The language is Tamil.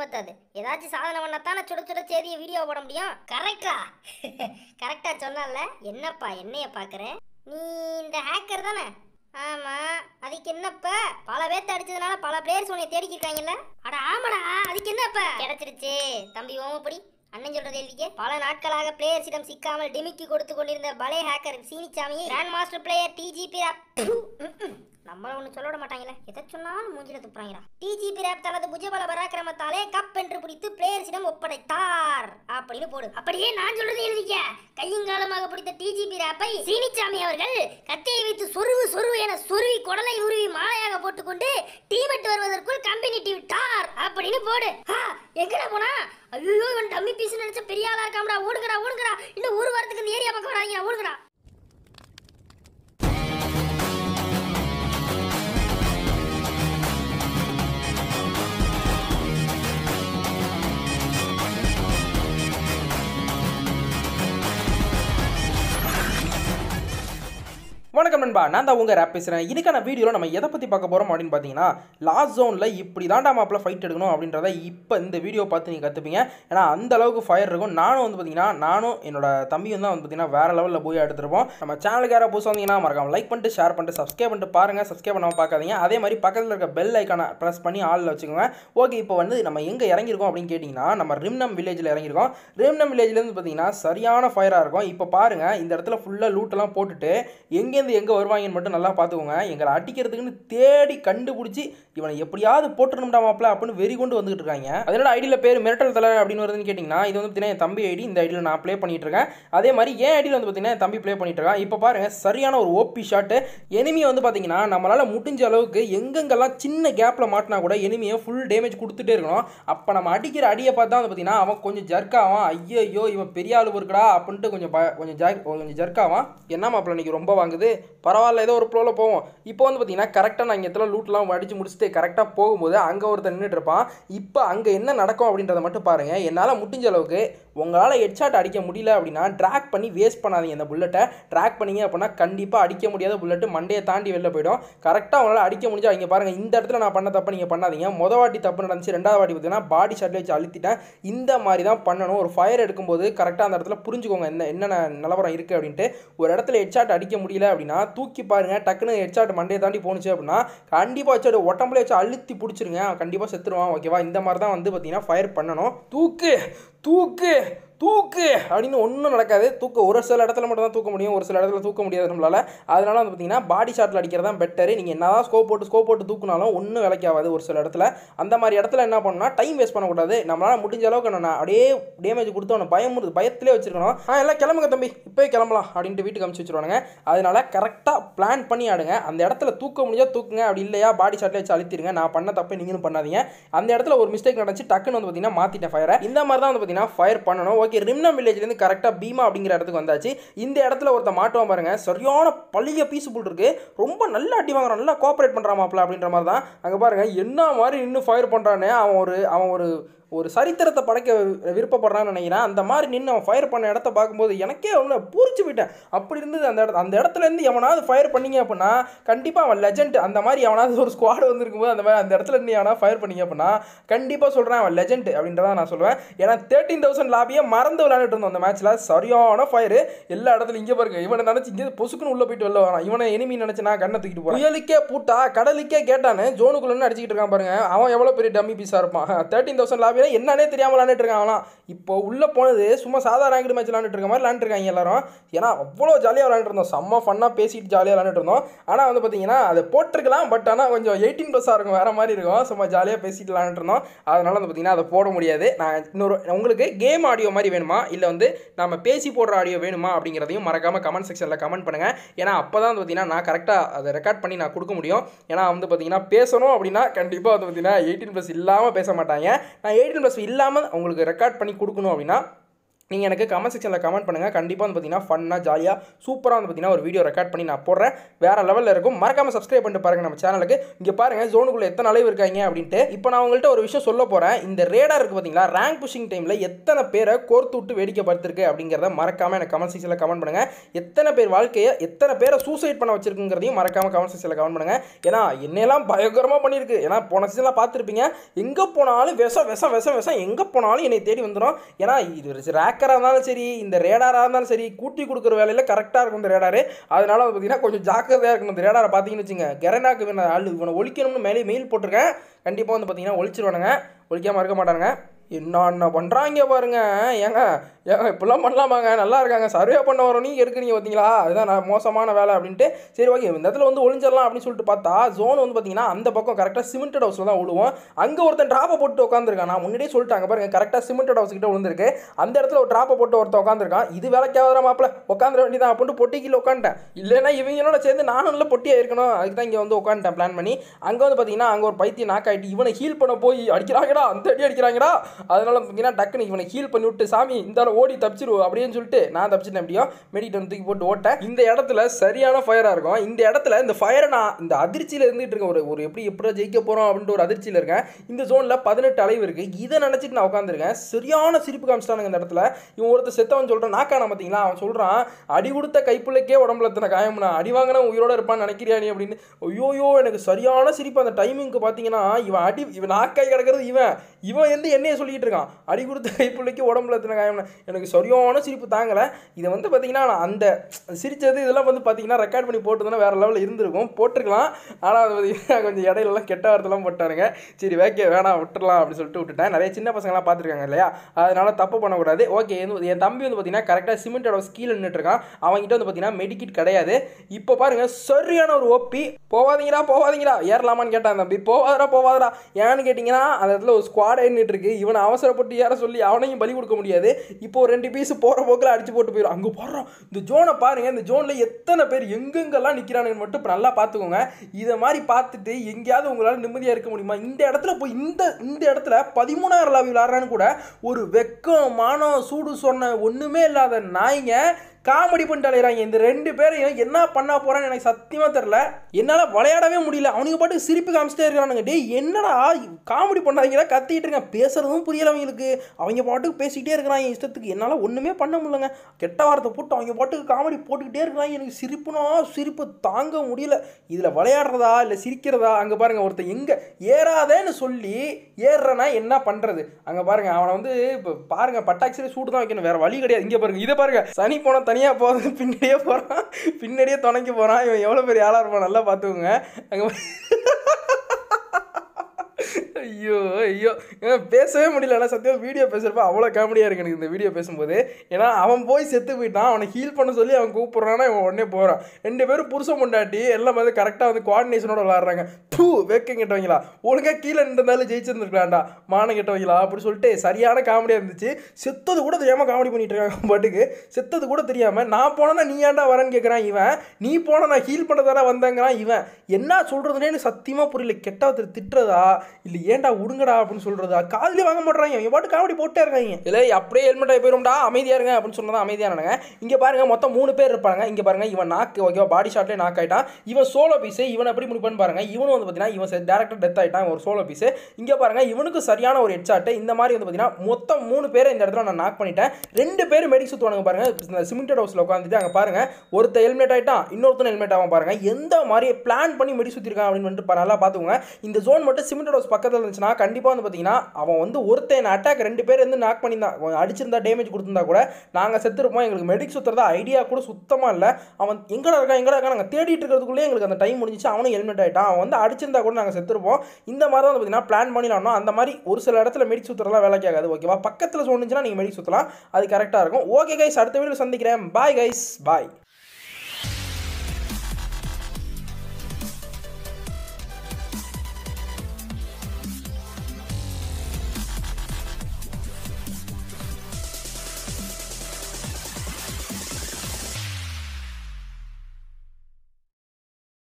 மெத்தட் ஏதாச்சும் சாதனை பண்ணாத்தானே சுட சுட செய்தியை வீடியோ போட முடியும் கரெக்டா கரெக்டா சொன்னல என்னப்பா என்னைய பாக்குற நீ இந்த ஹேக்கர் தானே ஆமா அதுக்கு என்னப்ப பல பேர்த்த அடிச்சதுனால பல பிளேயர்ஸ் உன்னை தேடிக்கிருக்காங்கல்ல அட ஆமாடா அதுக்கு என்னப்ப கிடைச்சிருச்சு தம்பி ஓமப்படி அண்ணன் சொல்றது எழுதிக்க பல நாட்களாக பிளேயர்ஸிடம் சிக்காமல் டிமிக்கி கொடுத்து கொண்டிருந்த பலே ஹேக்கர் சீனிச்சாமியை கிராண்ட் மாஸ்டர் பிளேயர் டிஜிபி நம்மள ஒண்ணு சொல்ல விட மாட்டாங்களே எதை சொன்னாலும் மூஞ்சில துப்புறாங்கடா டிஜிபி ரேப் தனது புஜபல பராக்கிரமத்தாலே கப் என்று பிடித்து பிளேயர்ஸிடம் ஒப்படைத்தார் அப்படின்னு போடு அப்படியே நான் சொல்றது எழுதிக்க கையங்காலமாக பிடித்த டிஜிபி ரேப்பை சீனிச்சாமி அவர்கள் கத்தியை வைத்து சொருவு சொருவு என சொருவி குடலை உருவி மாலையாக போட்டுக்கொண்டு டீமெட் வருவதற்குள் கம்பெனி விட்டார் அப்படின்னு போடு ஆ, எங்கடா போனா ஐயோ இவன் டம்மி பீஸ் நினைச்ச பெரிய ஆளா இருக்காமடா ஓடுங்கடா ஓடுங்கடா இன்னும் ஒரு வாரத்துக்கு இந்த ஏரியா பக்கம் வராங்க ஓடுங்கடா வணக்கம் நண்பா நான் தான் உங்கள் ரேப் பேசுகிறேன் இதுக்கான வீடியோவில் நம்ம எதை பற்றி பார்க்க போகிறோம் அப்படின்னு பார்த்தீங்கன்னா லாஸ்ட் ஜோனில் இப்படி தாண்டா மாப்பில் ஃபைட் எடுக்கணும் அப்படின்றத இப்போ இந்த வீடியோ பார்த்து நீங்கள் கற்றுப்பீங்க ஏன்னா அந்த அளவுக்கு ஃபயர் இருக்கும் நானும் வந்து பார்த்தீங்கன்னா நானும் என்னோட தம்பியும் தான் வந்து பார்த்தீங்கன்னா வேறு லெவலில் போய் எடுத்துருப்போம் நம்ம சேனலுக்கு யாராவது புதுசாக வந்தீங்கன்னா மறக்காம லைக் பண்ணிட்டு ஷேர் பண்ணிட்டு சப்ஸ்கிரைப் பண்ணிட்டு பாருங்கள் சப்ஸ்கிரைப் பண்ணாமல் பார்க்காதீங்க அதே மாதிரி பக்கத்தில் இருக்க பெல் ஐக்கானை ப்ரெஸ் பண்ணி ஆளில் வச்சுக்கோங்க ஓகே இப்போ வந்து நம்ம எங்கே இறங்கியிருக்கோம் அப்படின்னு கேட்டிங்கன்னா நம்ம ரிம்னம் வில்லேஜில் இறங்கியிருக்கோம் ரிம்னம் வில்லேஜ்லேருந்து பார்த்தீங்கன்னா சரியான ஃபயராக இருக்கும் இப்போ பாருங்கள் இந்த இடத்துல ஃபுல்லாக லூட்டெல்லாம் போட்டுட்டு எங்கேருந்து எங்கே வருவாங்கன்னு மட்டும் நல்லா பார்த்துக்கோங்க எங்களை அடிக்கிறதுக்குன்னு தேடி கண்டுபிடிச்சி இவனை எப்படியாவது போட்டுருணும்டா மாப்பிள அப்படின்னு வெறி கொண்டு வந்துட்டு இருக்காங்க அதனோட ஐடியில் பேர் மிரட்டல் தலை அப்படின்னு வருதுன்னு கேட்டிங்கன்னா இது வந்து பார்த்தீங்கன்னா என் தம்பி ஐடி இந்த ஐடியில் நான் ப்ளே பண்ணிட்டு இருக்கேன் அதே மாதிரி என் ஐடியில் வந்து பார்த்தீங்கன்னா என் தம்பி ப்ளே பண்ணிட்டு இருக்கான் இப்போ பாருங்க சரியான ஒரு ஓபி ஷாட்டு எனிமியை வந்து பார்த்தீங்கன்னா நம்மளால் முடிஞ்ச அளவுக்கு எங்கெங்கெல்லாம் சின்ன கேப்பில் மாட்டினா கூட எனிமியை ஃபுல் டேமேஜ் கொடுத்துட்டே இருக்கணும் அப்போ நம்ம அடிக்கிற அடியை பார்த்தா வந்து பார்த்தீங்கன்னா அவன் கொஞ்சம் ஜர்க்காவான் ஐயோ ஐயோ இவன் பெரிய ஆளு இருக்குடா அப்படின்ட்டு கொஞ்சம் ப- கொஞ்சம் ஜாக் கொஞ்சம் ஜர்க்காவான் என்ன மாப்பிள்ள இன்னைக்கு ரொம்ப வாங்குது பரவாயில்ல ஏதோ ஒரு ப்ளோவில் போவோம் இப்போ வந்து பார்த்தீங்கன்னா கரெக்டாக நான் இங்கே இடத்துல லூட்லாம் அடித்து முடிச்சுட்டு கரெக்டாக போகும்போது அங்கே ஒருத்தர் நின்றுட்டு இருப்பான் இப்போ அங்கே என்ன நடக்கும் அப்படின்றத மட்டும் பாருங்கள் என்னால் முடிஞ்ச அளவுக்கு உங்களால் ஹெட்ஷாட் அடிக்க முடியல அப்படின்னா ட்ராக் பண்ணி வேஸ்ட் பண்ணாதீங்க இந்த புல்லட்டை ட்ராக் பண்ணீங்க அப்படின்னா கண்டிப்பாக அடிக்க முடியாத புல்லட்டு மண்டையை தாண்டி வெளில போயிடும் கரெக்டாக உங்களால் அடிக்க முடிஞ்சா இங்கே பாருங்கள் இந்த இடத்துல நான் பண்ண தப்பை நீங்கள் பண்ணாதீங்க மொதல் வாட்டி தப்பு நடந்துச்சு ரெண்டாவது வாட்டி பார்த்தீங்கன்னா பாடி ஷாட்டில் வச்சு அழுத்திட்டேன் இந்த மாதிரி தான் பண்ணணும் ஒரு ஃபயர் எடுக்கும்போது கரெக்டாக அந்த இடத்துல புரிஞ்சுக்கோங்க என்ன என்னென்ன நிலவரம் இருக்குது அப்படின்ட்டு ஒரு இடத்துல ஹெட்ஷாட் அடிக்க முடியல அப்படின்னா தூக்கி பாருங்க டக்குன்னு ஹெட்ஷாட் மண்டையை தாண்டி போணுச்சு அப்படின்னா கண்டிப்பாக ஹெட்ஷாட் உடம்புல வச்சு அழுத்தி பிடிச்சிருங்க கண்டிப்பாக செத்துருவான் ஓகேவா இந்த மாதிரி தான் வந்து பார்த்தீங்கன்னா ஃபயர் பண்ணணும் தூக்கு தூக்கு தூக்கு அப்படின்னு ஒன்றும் நடக்காது தூக்க ஒரு சில இடத்துல மட்டும் தான் தூக்க முடியும் ஒரு சில இடத்துல தூக்க முடியாது நம்மளால அதனால வந்து பார்த்தீங்கன்னா பாடி ஷாட்டில் அடிக்கிறது தான் பெட்டர் நீங்கள் என்னதான் ஸ்கோப் போட்டு ஸ்கோப் போட்டு தூக்குனாலும் ஒன்றும் வேலைக்காகாது ஒரு சில இடத்துல அந்த மாதிரி இடத்துல என்ன பண்ணணும்னா டைம் வேஸ்ட் பண்ணக்கூடாது நம்மளால முடிஞ்ச அளவுக்கு நான் அப்படியே டேமேஜ் கொடுத்து அவனை பயம் பயத்திலே வச்சிருக்கணும் ஆ எல்லாம் கிளம்புங்க தம்பி இப்போயே கிளம்பலாம் அப்படின்ட்டு வீட்டுக்கு அமுச்சு வச்சிருவானுங்க அதனால கரெக்டாக பிளான் பண்ணி ஆடுங்க அந்த இடத்துல தூக்க முடிஞ்சா தூக்குங்க அப்படி இல்லையா பாடி ஷாட்டில் வச்சு அழுத்திடுங்க நான் பண்ண தப்பு நீங்களும் பண்ணாதீங்க அந்த இடத்துல ஒரு மிஸ்டேக் நடந்துச்சு டக்குன்னு வந்து பார்த்தீங்கன்னா மாற்றிட்டேன் ஃபயரை இந்த மாதிரி தான் வந்து பார்த்தீங்கன்னா ஃபயர் பண்ணணும் ஓகே ரிம்னம் வில்லேஜ்லேருந்து கரெக்டாக பீமா அப்படிங்கிற இடத்துக்கு வந்தாச்சு இந்த இடத்துல ஒருத்த மாட்டுவான் பாருங்க சரியான பழைய பீஸ்ஃபுல் இருக்கு ரொம்ப நல்லா அடி வாங்குறான் நல்லா கோஆப்ரேட் பண்ணுறான் மாப்பிள அப்படின்ற மாதிரி தான் அங்கே பாருங்க என்ன மாதிரி இன்னும் ஃபயர் பண்ணுறான்னு அவன் ஒரு அவன் ஒரு ஒரு சரித்திரத்தை படைக்க வி- விருப்பப்படுறான்னு நினைக்கிறேன் அந்த மாதிரி நின்று அவன் ஃபயர் பண்ண இடத்த பார்க்கும்போது எனக்கே அவனை பூரிச்சு போயிட்டேன் அப்படி இருந்தது அந்த இடத்து அந்த இடத்துல இருந்து எவனாவது ஃபயர் பண்ணீங்க அப்படின்னா கண்டிப்பாக அவன் லெஜெண்ட் அந்த மாதிரி எவனாவது ஒரு ஸ்குவாட் வந்திருக்கும் போது அந்த மாதிரி அந்த இடத்துல இருந்து எவனா ஃபயர் பண்ணீங்க அப்படின்னா கண்டிப்பாக சொல்கிறேன் அவன் லெஜெண்ட் அப்படின்றத நான் சொல்லுவேன் ஏன்னா தேர்ட்டீன் தௌசண்ட் லாபியை மறந்து விளையாண்டுட்டு இருந்தோம் அந்த மேட்ச்சில் சரியான ஃபயர் எல்லா இடத்துலையும் இங்கே பாருங்க இவனை நினச்சி இங்கே பொசுக்குன்னு உள்ளே போயிட்டு வெளில வரான் இவனை எனிமி நினச்சி நான் கண்ணை தூக்கிட்டு போகிறேன் புயலுக்கே பூட்டா கடலுக்கே கேட்டான்னு ஜோனுக்குள்ளே அடிச்சிக்கிட்டு இருக்கான் பாருங்க அவன் எவ்வளோ பெரிய டம்மி பீஸாக இருப்பான் தேர்ட்டீன் தௌசண்ட் லாபியில் என்னன்னே தெரியாமல் விளாண்டுட்டு இருக்கான் அவன் இப்போ உள்ளே போனது சும்மா சாதா ரேங்க்டு மேட்ச் விளாண்டுட்டு இருக்க மாதிரி விளாண்டுட்டு இருக்காங்க எல்லாரும் ஏன்னா அவ்வளோ ஜாலியாக விளாண்டுட்டு இருந்தோம் செம்ம ஃபன்னாக பேசிட்டு ஜாலியாக விளாண்டுட்டு இருந்தோம் ஆனால் வந்து பார்த்தீங்கன்னா அதை போட்டிருக்கலாம் பட் ஆனால் கொஞ்சம் எயிட்டீன் ப்ளஸ்ஸாக இருக்கும் வேறு மாதிரி இருக்கும் சும்மா ஜாலியாக பேசிட்டு விளாண்டுட்டு இருந்தோம் அதனால வந்து பார்த்தீங்கன்னா அதை போட முடியாது நான் இன்னொரு உங்களுக்கு கேம் ஆடியோ மாதிரி வேணுமா இல்லை வந்து நம்ம பேசி போடுற ஆடியோ வேணுமா அப்படிங்கிறதையும் மறக்காமல் கமெண்ட் செக்ஷனில் கமெண்ட் பண்ணுங்கள் ஏன்னா அப்போ தான் வந்து பார்த்தீங்கன்னா நான் கரெக்டாக அதை ரெக்கார்ட் பண்ணி நான் கொடுக்க முடியும் ஏன்னா வந்து பார்த்தீங்கன்னா பேசணும் அப்படின்னா கண்டிப்பாக வந்து பார்த்தீங்கன்னா எயிட்டீன் ப்ளஸ் இல்லாமல் பேச மாட்டாங்க நான் எயிட்டீன் ப்ளஸ் இல்லாமல் உங்களுக்கு ரெக்கார்ட் பண்ணி கொடுக்கணும் அப்படின்னா நீங்கள் எனக்கு கமெண்ட் செக்ஷனில் கமெண்ட் பண்ணுங்கள் கண்டிப்பாக வந்து பார்த்தீங்கன்னா ஃபன்னாக ஜாலியாக சூப்பராக வந்து பார்த்தீங்கன்னா ஒரு வீடியோ ரெக்கார்ட் பண்ணி நான் போடுறேன் வேறு லெவலில் இருக்கும் மறக்காமல் சப்ஸ்கிரைப் பண்ணிட்டு பாருங்கள் நம்ம சேனலுக்கு இங்கே பாருங்கள் ஜோனுக்குள்ளே எத்தனை அளவு இருக்காங்க அப்படின்ட்டு இப்போ நான் உங்கள்கிட்ட ஒரு விஷயம் சொல்ல போகிறேன் இந்த ரேடார் இருக்குது பார்த்தீங்களா ரேங்க் புஷிங் டைமில் எத்தனை பேரை கோர்த்து விட்டு வேடிக்கை பார்த்துருக்கு அப்படிங்கிறத மறக்காமல் எனக்கு கமெண்ட் செக்ஷனில் கமெண்ட் பண்ணுங்கள் எத்தனை பேர் வாழ்க்கையை எத்தனை பேரை சூசைட் பண்ண வச்சிருக்குங்கிறதையும் மறக்காமல் கமெண்ட் செக்ஷனில் கமெண்ட் பண்ணுங்கள் ஏன்னா என்னையெல்லாம் பயங்கரமாக பண்ணியிருக்கு ஏன்னா போன சீசன்லாம் பார்த்துருப்பீங்க எங்கே போனாலும் விஷம் விஷம் விஷம் விஷம் எங்கே போனாலும் என்னை தேடி வந்துடும் ஏன்னா இது ரேக்கராக இருந்தாலும் சரி இந்த ரேடாராக இருந்தாலும் சரி கூட்டி கொடுக்குற வேலையில் கரெக்டாக இருக்கும் இந்த ரேடாரு அதனால வந்து பார்த்தீங்கன்னா கொஞ்சம் ஜாக்கிரதையாக இருக்கணும் இந்த ரேடாரை பார்த்தீங்கன்னு வச்சுங்க கெரனாக்கு வேணும் ஆள் இவனை ஒழிக்கணும்னு மேலே மெயில் போட்டிருக்கேன் கண்டிப்பாக வந்து பார்த்தீங்கன்னா ஒழிச்சிருவானுங்க ஒழிக்காமல் இருக்க மாட்டானுங்க என்ன பண்ணுறாங்க பாருங்க ஏங்க ஏங்க இப்படிலாம் பண்ணலாமாங்க நல்லா இருக்காங்க சர்வே பண்ண வரோம் நீங்கள் எடுக்கிறீங்க பார்த்தீங்களா அதுதான் நான் மோசமான வேலை அப்படின்ட்டு சரி ஓகே இந்த இடத்துல வந்து ஒளிஞ்சிடலாம் அப்படின்னு சொல்லிட்டு பார்த்தா ஜோன் வந்து பார்த்தீங்கன்னா அந்த பக்கம் கரெக்டாக சிமெண்டட் ஹவுஸில் தான் விழுவோம் அங்கே ஒருத்தன் ட்ராப்பை போட்டு உட்காந்துருக்கான் நான் முன்னாடியே சொல்லிட்டாங்க பாருங்க கரெக்டாக சிமெண்டட் ஹவுஸ் கிட்ட விழுந்திருக்கு அந்த இடத்துல ஒரு ட்ராப்பை போட்டு ஒருத்தன் உட்காந்துருக்கான் இது வேலைக்காக மாப்பிள உட்காந்துட வேண்டியதான் அப்படின்ட்டு பொட்டி கீழே உட்காந்துட்டேன் இல்லைன்னா இவங்களோட சேர்ந்து நானும் இல்லை பொட்டியாக இருக்கணும் அதுக்கு தான் இங்கே வந்து உட்காந்துட்டேன் பிளான் பண்ணி அங்கே வந்து பார்த்தீங்கன்னா அங்கே ஒரு பைத்தியம் நாக் ஆகிட்டு இவனை ஹீல் பண்ண போய் அடிக்கிறாங்கடா அந்த அடி அடிக்கிறாங்கடா அதனால பார்த்தீங்கன்னா டக்குன்னு இவனை ஹீல் பண்ணி விட்டு சாமி இந்த ஆளு ஓடி தப்பிச்சிரு அப்படின்னு சொல்லிட்டு நான் தப்பிச்சிட்டேன் எப்படியோ மெடிக்கிட்ட தூக்கி போட்டு ஓட்டேன் இந்த இடத்துல சரியான ஃபயராக இருக்கும் இந்த இடத்துல இந்த ஃபயரை நான் இந்த அதிர்ச்சியில் இருந்துகிட்டு இருக்கேன் ஒரு ஒரு எப்படி எப்படி ஜெயிக்க போகிறோம் அப்படின்ட்டு ஒரு அதிர்ச்சியில் இருக்கேன் இந்த ஜோனில் பதினெட்டு அளவு இருக்குது இதை நினச்சிட்டு நான் உட்காந்துருக்கேன் சரியான சிரிப்பு காமிச்சிட்டானுங்க இந்த இடத்துல இவன் ஒருத்தர் செத்தவன் சொல்கிறான் நாக்கான பார்த்தீங்களா அவன் சொல்கிறான் அடி கொடுத்த கைப்புள்ளைக்கே உடம்புல எத்தனை காயம்னா அடி வாங்கினா உயிரோட இருப்பான்னு நினைக்கிறியா நீ அப்படின்னு ஐயோயோ எனக்கு சரியான சிரிப்பு அந்த டைமிங்க்கு பார்த்தீங்கன்னா இவன் அடி இவன் நாக்காய் கிடக்கிறது இவன் இவன் வந்து என்னைய சொல்லிட்டு இருக்கான் அடி கொடுத்த கைப்புள்ளைக்கு உடம்புல எத்தனை காயம்னா எனக்கு சரியான சிரிப்பு தாங்கலை இதை வந்து பார்த்தீங்கன்னா நான் அந்த சிரிச்சது இதெல்லாம் வந்து பார்த்தீங்கன்னா ரெக்கார்ட் பண்ணி போட்டுருந்தா வேறு லெவலில் இருந்திருக்கும் போட்டிருக்கலாம் ஆனால் அது பார்த்தீங்கன்னா கொஞ்சம் இடையிலலாம் கெட்ட வார்த்தைலாம் போட்டானுங்க சரி வேக்கே வேணாம் விட்டுறலாம் அப்படின்னு சொல்லிட்டு விட்டுட்டேன் நிறைய சின்ன பசங்களாம் பார்த்துருக்காங்க இல்லையா அதனால தப்பு பண்ணக்கூடாது ஓகே என் தம்பி வந்து பார்த்தீங்கன்னா கரெக்டாக சிமெண்ட் ஹவுஸ் கீழே நின்றுட்டு இருக்கான் அவங்ககிட்ட வந்து பார்த்தீங்கன்னா மெடிக்கிட் கிடையாது இப்போ பாருங்க சரியான ஒரு ஒப்பி போவாதீங்கடா போவாதீங்கடா ஏறலாமான்னு கேட்டான் தம்பி போவாதடா போவாதடா ஏன்னு கேட்டிங்கன்னா அந்த இடத்துல ஒரு ஸ்குவாட் நின்றுட்டு இருக்கு இவனை அவசரப்பட்டு ஏற சொல்லி அவனையும் பலி கொடுக்க முடியாது இப்போ ஒரு ரெண்டு பீஸ் போகிற போக்கில் அடிச்சு போட்டு போயிடும் அங்கே போடுறோம் இந்த ஜோனை பாருங்க இந்த ஜோனில் எத்தனை பேர் எங்கெங்கெல்லாம் நிற்கிறானுங்க மட்டும் இப்போ நல்லா பார்த்துக்கோங்க இதை மாதிரி பார்த்துட்டு எங்கேயாவது உங்களால் நிம்மதியாக இருக்க முடியுமா இந்த இடத்துல போய் இந்த இந்த இடத்துல பதிமூணாயிரம் லாவி விளாட்றான்னு கூட ஒரு வெக்கம் மானம் சூடு சொன்ன ஒன்றுமே இல்லாத நாய்ங்க காமெடி பண்ணிட்டு அலையிறாங்க இந்த ரெண்டு பேரையும் என்ன பண்ண போறான்னு எனக்கு சத்தியமா தெரில என்னால் விளையாடவே முடியல அவனுங்க பாட்டுக்கு சிரிப்பு காமிச்சிட்டே இருக்கிறானுங்க டேய் என்னடா காமெடி பண்ணாதீங்கடா கத்திட்டு இருங்க பேசுறதும் புரியல அவங்களுக்கு அவங்க பாட்டுக்கு பேசிக்கிட்டே இருக்கிறாங்க இஷ்டத்துக்கு என்னால் ஒன்றுமே பண்ண முடியலங்க கெட்ட வார்த்தை போட்டு அவங்க பாட்டுக்கு காமெடி போட்டுக்கிட்டே இருக்கிறாங்க எனக்கு சிரிப்புனா சிரிப்பு தாங்க முடியல இதில் விளையாடுறதா இல்லை சிரிக்கிறதா அங்கே பாருங்க ஒருத்தன் எங்கே ஏறாதேன்னு சொல்லி ஏறுறனா என்ன பண்ணுறது அங்கே பாருங்க அவனை வந்து இப்போ பாருங்க பட்டாக்சிலே சூடு தான் வைக்கணும் வேற வழி கிடையாது இங்கே பாருங்க இதை பாருங்க சனி போன தனியாக போகிறது பின்னாடியே போகிறான் பின்னாடியே துணைக்கு போகிறான் இவன் எவ்வளோ பெரிய ஆளாக இருப்பான் நல்லா பார்த்துக்கோங்க அங்கே ஐயோ ஐயோ ஏன் பேசவே முடியல ஆனால் சத்தியம் வீடியோ பேசுகிறப்ப அவ்வளோ காமெடியாக இருக்கு எனக்கு இந்த வீடியோ பேசும்போது ஏன்னா அவன் போய் செத்து போயிட்டான் அவனை ஹீல் பண்ண சொல்லி அவன் கூப்பிட்றான்னா இவன் உடனே போகிறான் ரெண்டு பேரும் புருஷன் முண்டாட்டி எல்லாம் வந்து கரெக்டாக வந்து கோஆர்டினேஷனோட விளாட்றாங்க பூ வேக்கம் கெட்டவங்களா ஒழுங்காக கீழே நின்றதாலும் ஜெயிச்சிருந்துருக்கலாம்டா மானம் கெட்டவங்களா அப்படின்னு சொல்லிட்டு சரியான காமெடியாக இருந்துச்சு செத்தது கூட தெரியாமல் காமெடி பண்ணிட்டு இருக்காங்க பாட்டுக்கு செத்தது கூட தெரியாமல் நான் போனா நீ ஏன்டா வரேன்னு கேட்குறான் இவன் நீ போன நான் ஹீல் பண்ணதானே வந்தேங்கிறான் இவன் என்ன சொல்கிறதுனே எனக்கு சத்தியமாக புரியல கெட்ட ஒருத்தர் திட்டுறதா இல்லை ஏன்டா விடுங்கடா அப்படின்னு சொல்கிறதா காதுலேயே வாங்க மாட்றாங்க இவன் பாட்டு காமெடி போட்டே இருக்காங்க இல்லை அப்படியே ஹெல்மெட் ஆகி போயிரும்டா அமைதியாக இருங்க அப்படின்னு சொன்னதான் அமைதியானாங்க இங்கே பாருங்க மொத்தம் மூணு பேர் இருப்பாங்க இங்கே பாருங்க இவன் நாக்கு ஓகேவா பாடி ஷாட்லேயே நாக் ஆயிட்டான் இவன் சோலோ பீஸு இவன் எப்படி முடிப்பான்னு பாருங்க இவனும் வந்து பார்த்தீங்கன்னா இவன் டேரக்டர் டெத் ஆயிட்டான் இவன் ஒரு சோலோ பீஸு இங்கே பாருங்க இவனுக்கு சரியான ஒரு ஹெட் ஷாட்டு இந்த மாதிரி வந்து பார்த்தீங்கன்னா மொத்தம் மூணு பேரை இந்த இடத்துல நான் நாக் பண்ணிட்டேன் ரெண்டு பேர் மெடிக் சுற்றுவானுங்க பாருங்க இந்த சிமெண்டட் ஹவுஸில் உட்காந்துட்டு அங்கே பாருங்க ஒருத்தர் ஹெல்மெட் ஆயிட்டான் இன்னொருத்தன் ஹெல்மெட் ஆகும் பாருங்க எந்த மாதிரி பிளான் பண்ணி மெடி சுற்றிருக்கான் அப்படின்னு வந்துட்டு பா- நல்லா பார்த்துக்கோங்க இந்த ஜோன் மட்டும் சிமெண்டட் ஹவுஸ் பக்கத்தில் இருந்துச்சுன்னா கண்டிப்பாக வந்து பார்த்தீங்கன்னா அவன் வந்து ஒருத்தன் அட்டாக் ரெண்டு பேர் வந்து நாக் பண்ணியிருந்தான் அவன் அடிச்சிருந்தா டேமேஜ் கொடுத்திருந்தா கூட நாங்கள் செத்துருப்போம் எங்களுக்கு மெடிக் சுற்றுறதா ஐடியா கூட சுத்தமாக இல்லை அவன் எங்கடா இருக்கான் எங்கடா இருக்கான் நாங்கள் தேடிட்டு இருக்கிறதுக்குள்ளே எங்களுக்கு அந்த டைம் முடிஞ்சிச்சு அவனும் ஹெல்மெட் ஆகிட்டான் அவன் வந்து அடிச்சிருந்தா கூட நாங்கள் செத்துருப்போம் இந்த மாதிரி தான் வந்து பார்த்தீங்கன்னா பிளான் பண்ணிடணும் அந்த மாதிரி ஒரு சில இடத்துல மெடிக் சுற்றுறதுலாம் வேலைக்கு ஆகாது ஓகேவா பக்கத்தில் சொன்னிச்சுன்னா நீங்கள் மெடிக் சுற்றலாம் அது கரெக்டாக இருக்கும் ஓகே கைஸ் அடுத்த வீடியோ சந்திக்கிறேன் பாய் கைஸ் பாய்